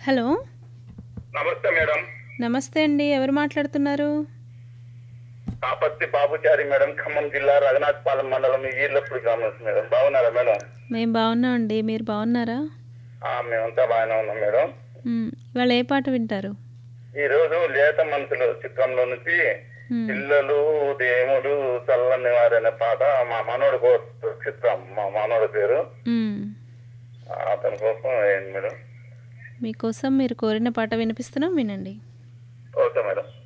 Hello నమస్తే madam నమస్తే అండి ఎవరు మాట్లాడుతున్నారు కాపత్తి బాబుచారి మేడం ఖమ్మం జిల్లా రఘునాథపాలెం మండలం ఈర్లపూడి గ్రామం మేడం బాగున్నారా మేడం మేము బాగున్నామండి మీరు బాగున్నారా ఆ, మేమంతా బాగానే ఉన్నాం మేడం మ్, ఇవాళ ఏ పాట వింటారు ఈ రోజు లేత మనసులు చిత్రంలో నుంచి మ్, పిల్లలు దేవుడు చల్లని వారనే పాట మా మనోడి కో- చిత్రం మా మనోడి పేరు మ్. ఆ, అతని కోసం ఏంటి మేడం మీకోసం మీరు కోరిన పాట వినిపిస్తున్నాం వినండి ఓకే మేడం